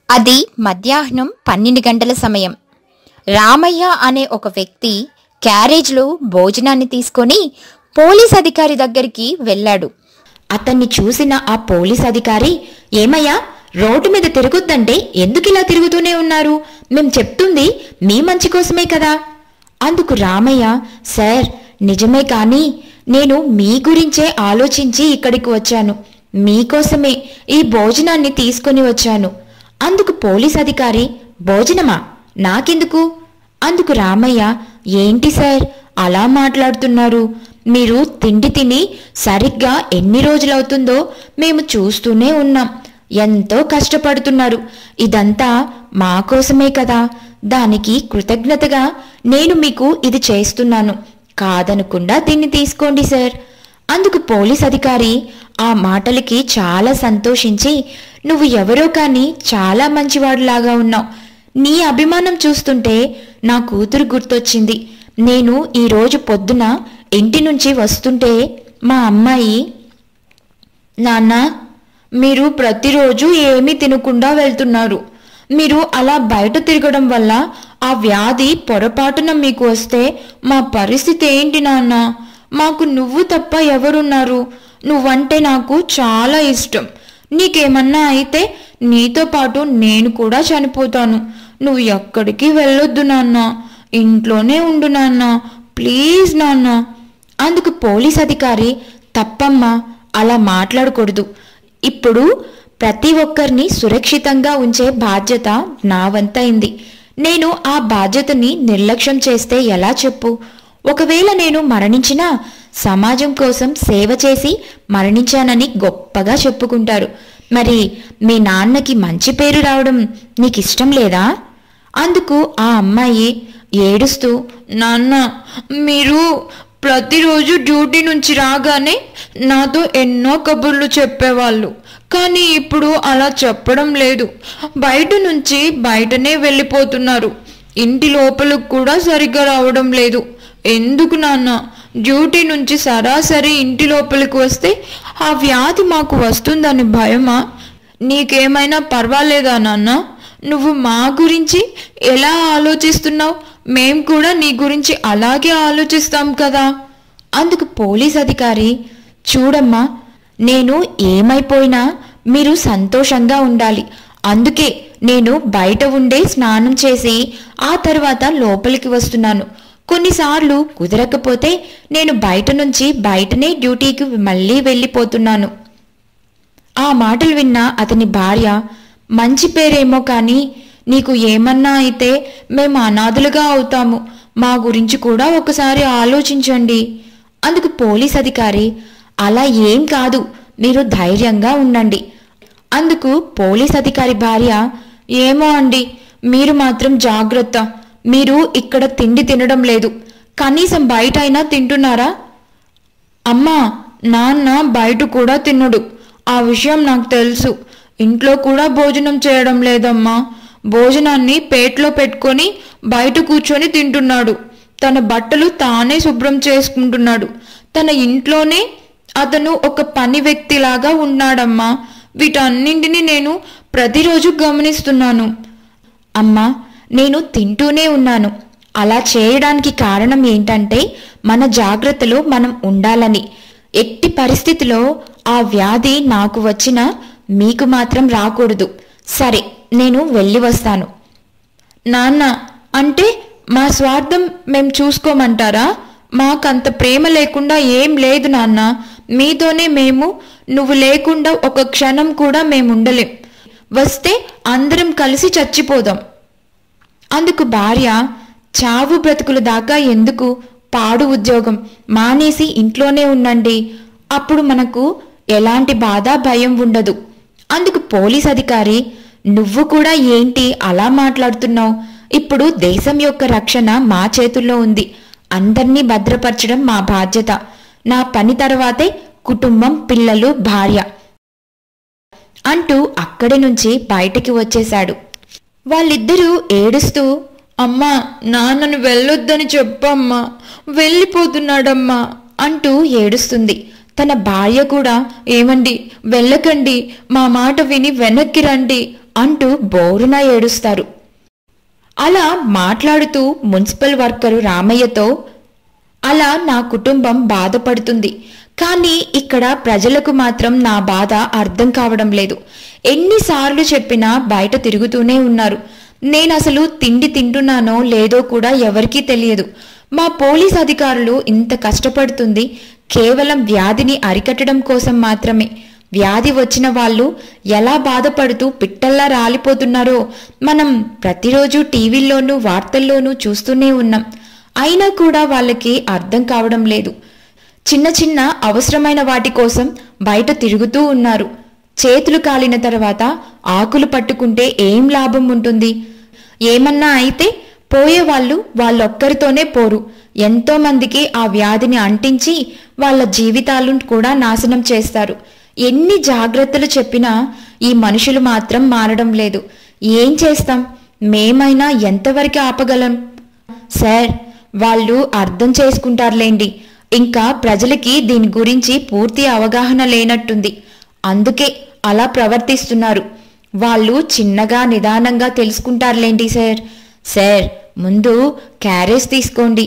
అది మధ్యాహ్నం పన్నెండు గంటల సమయం రామయ్య అనే ఒక వ్యక్తి క్యారేజ్లో భోజనాన్ని తీసుకొని పోలీస్ అధికారి దగ్గరికి వెళ్ళాడు అతన్ని చూసిన ఆ పోలీస్ అధికారి ఏమయ్యా రోడ్డు మీద తిరుగుద్దంటే ఎందుకు ఇలా తిరుగుతూనే ఉన్నారు మేం చెప్తుంది మీ మంచి కోసమే కదా అందుకు రామయ్య సార్ నిజమే కానీ నేను మీ గురించే ఆలోచించి ఇక్కడికి వచ్చాను మీకోసమే ఈ భోజనాన్ని తీసుకొని వచ్చాను అందుకు పోలీస్ అధికారి భోజనమా నాకెందుకు అందుకు రామయ్య ఏంటి సార్ అలా మాట్లాడుతున్నారు మీరు తిండి తిని సరిగ్గా ఎన్ని రోజులవుతుందో మేము చూస్తూనే ఉన్నాం ఎంతో కష్టపడుతున్నారు ఇదంతా మా కోసమే కదా దానికి కృతజ్ఞతగా నేను మీకు ఇది చేస్తున్నాను కాదనకుండా దీన్ని తీసుకోండి సార్ అందుకు పోలీస్ అధికారి ఆ మాటలకి చాలా సంతోషించి నువ్వు ఎవరో కానీ చాలా మంచివాడిలాగా ఉన్నావు నీ అభిమానం చూస్తుంటే నా కూతురు గుర్తొచ్చింది నేను ఈరోజు పొద్దున ఇంటి నుంచి వస్తుంటే మా అమ్మాయి నాన్న మీరు ప్రతిరోజు ఏమీ తినకుండా వెళ్తున్నారు మీరు అలా బయట తిరగడం వల్ల ఆ వ్యాధి పొరపాటున మీకు వస్తే మా పరిస్థితి ఏంటి నాన్న మాకు నువ్వు తప్ప ఎవరున్నారు నువ్వంటే నాకు చాలా ఇష్టం నీకేమన్నా అయితే నీతో పాటు నేను కూడా చనిపోతాను నువ్వు ఎక్కడికి వెళ్ళొద్దు నాన్న ఇంట్లోనే ఉండు నాన్న ప్లీజ్ నాన్న అందుకు పోలీస్ అధికారి తప్పమ్మా అలా మాట్లాడకూడదు ఇప్పుడు ప్రతి ఒక్కరిని సురక్షితంగా ఉంచే బాధ్యత నా వంతైంది నేను ఆ బాధ్యతని నిర్లక్ష్యం చేస్తే ఎలా చెప్పు ఒకవేళ నేను మరణించినా సమాజం కోసం సేవ చేసి మరణించానని గొప్పగా చెప్పుకుంటారు మరి మీ నాన్నకి మంచి పేరు రావడం నీకు ఇష్టం లేదా అందుకు ఆ అమ్మాయి ఏడుస్తూ నాన్న మీరు ప్రతిరోజు డ్యూటీ నుంచి రాగానే నాతో ఎన్నో కబుర్లు చెప్పేవాళ్ళు కానీ ఇప్పుడు అలా చెప్పడం లేదు బయట నుంచి బయటనే వెళ్ళిపోతున్నారు ఇంటి లోపలకు కూడా సరిగ్గా రావడం లేదు ఎందుకు నాన్న డ్యూటీ నుంచి సరాసరి ఇంటి లోపలికి వస్తే ఆ వ్యాధి మాకు వస్తుందని భయమా నీకేమైనా పర్వాలేదా నాన్న నువ్వు మా గురించి ఎలా ఆలోచిస్తున్నావు మేం కూడా నీ గురించి అలాగే ఆలోచిస్తాం కదా అందుకు పోలీస్ అధికారి చూడమ్మా నేను ఏమైపోయినా మీరు సంతోషంగా ఉండాలి అందుకే నేను బయట ఉండే స్నానం చేసి ఆ తర్వాత లోపలికి వస్తున్నాను కొన్నిసార్లు కుదరకపోతే నేను బయట నుంచి బయటనే డ్యూటీకి మళ్ళీ వెళ్ళిపోతున్నాను ఆ మాటలు విన్న అతని భార్య మంచి పేరేమో కానీ నీకు ఏమన్నా అయితే మేము అనాథులుగా అవుతాము మా గురించి కూడా ఒకసారి ఆలోచించండి అందుకు పోలీస్ అధికారి అలా ఏం కాదు మీరు ధైర్యంగా ఉండండి అందుకు పోలీస్ అధికారి భార్య ఏమో అండి మీరు మాత్రం జాగ్రత్త మీరు ఇక్కడ తిండి తినడం లేదు కనీసం బయట అయినా తింటున్నారా అమ్మా నాన్న బయట కూడా తినడు ఆ విషయం నాకు తెలుసు ఇంట్లో కూడా భోజనం చేయడం లేదమ్మా భోజనాన్ని పేట్లో పెట్టుకొని బయట కూర్చొని తింటున్నాడు తన బట్టలు తానే శుభ్రం చేసుకుంటున్నాడు తన ఇంట్లోనే అతను ఒక పని వ్యక్తిలాగా ఉన్నాడమ్మా వీటన్నింటినీ నేను ప్రతిరోజు గమనిస్తున్నాను అమ్మా నేను తింటూనే ఉన్నాను అలా చేయడానికి కారణం ఏంటంటే మన జాగ్రత్తలో మనం ఉండాలని ఎట్టి పరిస్థితిలో ఆ వ్యాధి నాకు వచ్చినా మీకు మాత్రం రాకూడదు సరే నేను వెళ్ళి వస్తాను నాన్న అంటే మా స్వార్థం మేం చూసుకోమంటారా మాకంత ప్రేమ లేకుండా ఏం లేదు నాన్న మీతోనే మేము నువ్వు లేకుండా ఒక క్షణం కూడా మేముండలేం వస్తే అందరం కలిసి చచ్చిపోదాం అందుకు భార్య చావు బ్రతుకుల దాకా ఎందుకు పాడు ఉద్యోగం మానేసి ఇంట్లోనే ఉండండి అప్పుడు మనకు ఎలాంటి బాధ భయం ఉండదు అందుకు పోలీస్ అధికారి నువ్వు కూడా ఏంటి అలా మాట్లాడుతున్నావు ఇప్పుడు దేశం యొక్క రక్షణ మా చేతుల్లో ఉంది అందర్నీ భద్రపరచడం మా బాధ్యత నా పని తర్వాతే కుటుంబం పిల్లలు భార్య అంటూ అక్కడి నుంచి బయటికి వచ్చేశాడు వాళ్ళిద్దరూ ఏడుస్తూ అమ్మా నాన్నను వెళ్ళొద్దని చెప్పమ్మా వెళ్ళిపోతున్నాడమ్మా అంటూ ఏడుస్తుంది తన భార్య కూడా ఏమండి వెళ్ళకండి మా మాట విని వెనక్కి రండి అంటూ బోరున ఏడుస్తారు అలా మాట్లాడుతూ మున్సిపల్ వర్కరు రామయ్యతో అలా నా కుటుంబం బాధపడుతుంది కానీ ఇక్కడ ప్రజలకు మాత్రం నా బాధ అర్థం కావడం లేదు ఎన్నిసార్లు చెప్పినా బయట తిరుగుతూనే ఉన్నారు నేను అసలు తిండి తింటున్నానో లేదో కూడా ఎవరికీ తెలియదు మా పోలీస్ అధికారులు ఇంత కష్టపడుతుంది కేవలం వ్యాధిని అరికట్టడం కోసం మాత్రమే వ్యాధి వచ్చిన వాళ్ళు ఎలా బాధపడుతూ పిట్టల్లా రాలిపోతున్నారో మనం ప్రతిరోజు టీవీల్లోనూ వార్తల్లోనూ చూస్తూనే ఉన్నాం అయినా కూడా వాళ్ళకి అర్థం కావడం లేదు చిన్న చిన్న అవసరమైన వాటి కోసం బయట తిరుగుతూ ఉన్నారు చేతులు కాలిన తర్వాత ఆకులు పట్టుకుంటే ఏం లాభం ఉంటుంది ఏమన్నా అయితే పోయేవాళ్ళు వాళ్ళొక్కరితోనే పోరు ఎంతో మందికి ఆ వ్యాధిని అంటించి వాళ్ళ జీవితాలను కూడా నాశనం చేస్తారు ఎన్ని జాగ్రత్తలు చెప్పినా ఈ మనుషులు మాత్రం మారడం లేదు ఏం చేస్తాం మేమైనా ఎంతవరకు ఆపగలం సార్ వాళ్ళు అర్థం చేసుకుంటారులేండి ఇంకా ప్రజలకి దీని గురించి పూర్తి అవగాహన లేనట్టుంది అందుకే అలా ప్రవర్తిస్తున్నారు వాళ్ళు చిన్నగా నిదానంగా తెలుసుకుంటారులేండి సార్ సార్ ముందు క్యారేజ్ తీసుకోండి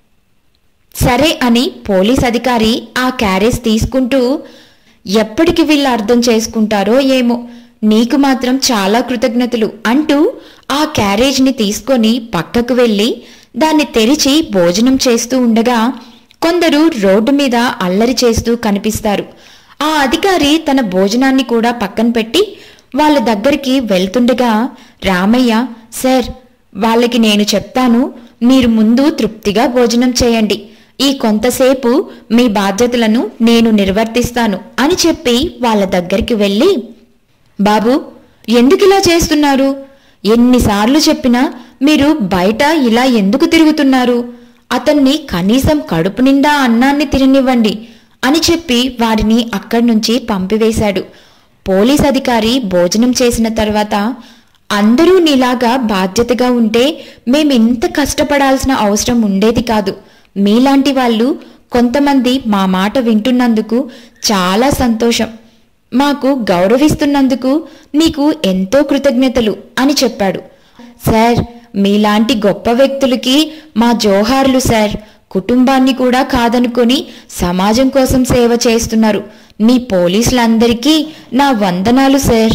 సరే అని పోలీస్ అధికారి ఆ క్యారేజ్ తీసుకుంటూ ఎప్పటికి వీళ్ళు అర్థం చేసుకుంటారో ఏమో నీకు మాత్రం చాలా కృతజ్ఞతలు అంటూ ఆ క్యారేజ్ని తీసుకొని పక్కకు వెళ్ళి దాన్ని తెరిచి భోజనం చేస్తూ ఉండగా కొందరు రోడ్డు మీద అల్లరి చేస్తూ కనిపిస్తారు ఆ అధికారి తన భోజనాన్ని కూడా పక్కన పెట్టి వాళ్ళ దగ్గరికి వెళ్తుండగా రామయ్య సార్ వాళ్ళకి నేను చెప్తాను మీరు ముందు తృప్తిగా భోజనం చేయండి ఈ కొంతసేపు మీ బాధ్యతలను నేను నిర్వర్తిస్తాను అని చెప్పి వాళ్ళ దగ్గరికి వెళ్ళి బాబు ఎందుకిలా చేస్తున్నారు ఎన్నిసార్లు చెప్పినా మీరు బయట ఇలా ఎందుకు తిరుగుతున్నారు అతన్ని కనీసం కడుపు నిండా అన్నాన్ని తిననివ్వండి అని చెప్పి వారిని అక్కడి నుంచి పంపివేశాడు పోలీస్ అధికారి భోజనం చేసిన తర్వాత అందరూ నీలాగా బాధ్యతగా ఉంటే మేమింత కష్టపడాల్సిన అవసరం ఉండేది కాదు మీలాంటి వాళ్ళు కొంతమంది మా మాట వింటున్నందుకు చాలా సంతోషం మాకు గౌరవిస్తున్నందుకు నీకు ఎంతో కృతజ్ఞతలు అని చెప్పాడు సార్ మీలాంటి గొప్ప వ్యక్తులకి మా జోహార్లు సార్ కుటుంబాన్ని కూడా కాదనుకొని సమాజం కోసం సేవ చేస్తున్నారు మీ పోలీసులందరికీ నా వందనాలు సార్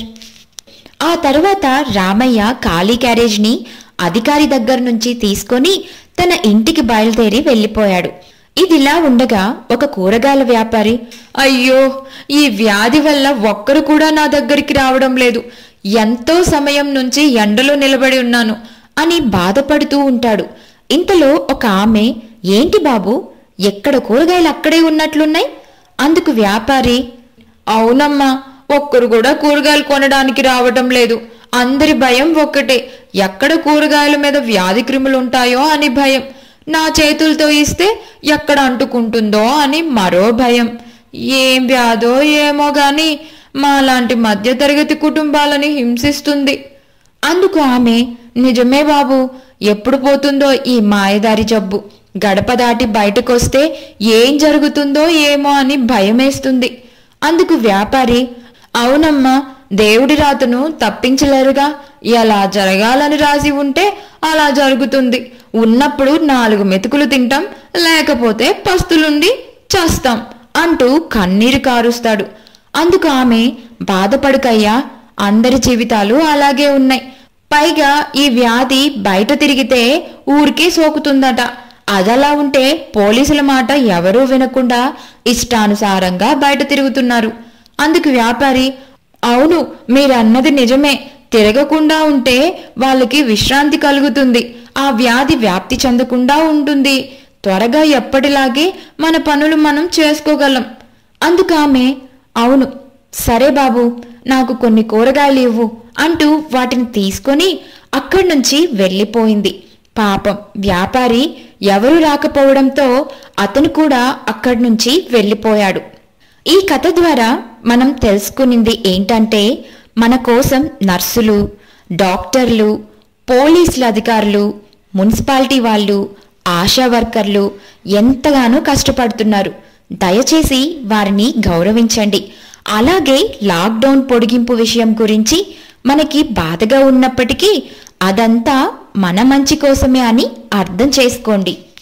ఆ తర్వాత రామయ్య ఖాళీ క్యారేజ్ని అధికారి దగ్గర నుంచి తీసుకొని తన ఇంటికి బయలుదేరి వెళ్ళిపోయాడు ఇదిలా ఉండగా ఒక కూరగాయల వ్యాపారి అయ్యో ఈ వ్యాధి వల్ల ఒక్కరు కూడా నా దగ్గరికి రావడం లేదు ఎంతో సమయం నుంచి ఎండలో నిలబడి ఉన్నాను అని బాధపడుతూ ఉంటాడు ఇంతలో ఒక ఆమె ఏంటి బాబు ఎక్కడ కూరగాయలు అక్కడే ఉన్నట్లున్నాయి అందుకు వ్యాపారి అవునమ్మా ఒక్కరు కూడా కూరగాయలు కొనడానికి రావటం లేదు అందరి భయం ఒక్కటే ఎక్కడ కూరగాయల మీద వ్యాధి క్రిములు ఉంటాయో అని భయం నా చేతులతో ఇస్తే ఎక్కడ అంటుకుంటుందో అని మరో భయం ఏం వ్యాధో ఏమో గాని మాలాంటి మధ్యతరగతి కుటుంబాలని హింసిస్తుంది అందుకు ఆమె నిజమే బాబు ఎప్పుడు పోతుందో ఈ మాయదారి జబ్బు గడప దాటి బయటకొస్తే ఏం జరుగుతుందో ఏమో అని భయమేస్తుంది అందుకు వ్యాపారి అవునమ్మా దేవుడి రాతను తప్పించలేరుగా ఎలా జరగాలని రాసి ఉంటే అలా జరుగుతుంది ఉన్నప్పుడు నాలుగు మెతుకులు తింటాం లేకపోతే పస్తులుండి చస్తాం అంటూ కన్నీరు కారుస్తాడు అందుకు ఆమె బాధపడుకయ్యా అందరి జీవితాలు అలాగే ఉన్నాయి పైగా ఈ వ్యాధి బయట తిరిగితే ఊరికే సోకుతుందట అదలా ఉంటే పోలీసుల మాట ఎవరూ వినకుండా ఇష్టానుసారంగా బయట తిరుగుతున్నారు అందుకు వ్యాపారి అవును మీరన్నది నిజమే తిరగకుండా ఉంటే వాళ్ళకి విశ్రాంతి కలుగుతుంది ఆ వ్యాధి వ్యాప్తి చెందకుండా ఉంటుంది త్వరగా ఎప్పటిలాగే మన పనులు మనం చేసుకోగలం అందుకు ఆమె అవును సరే బాబు నాకు కొన్ని కూరగాయలు ఇవ్వు అంటూ వాటిని తీసుకొని అక్కడి నుంచి వెళ్ళిపోయింది పాపం వ్యాపారి ఎవరు రాకపోవడంతో అతను కూడా అక్కడి నుంచి వెళ్ళిపోయాడు ఈ కథ ద్వారా మనం తెలుసుకునింది ఏంటంటే మన కోసం నర్సులు డాక్టర్లు పోలీసుల అధికారులు మున్సిపాలిటీ వాళ్ళు ఆశా వర్కర్లు ఎంతగానో కష్టపడుతున్నారు దయచేసి వారిని గౌరవించండి అలాగే లాక్డౌన్ పొడిగింపు విషయం గురించి మనకి బాధగా ఉన్నప్పటికీ అదంతా మన మంచి కోసమే అని అర్థం చేసుకోండి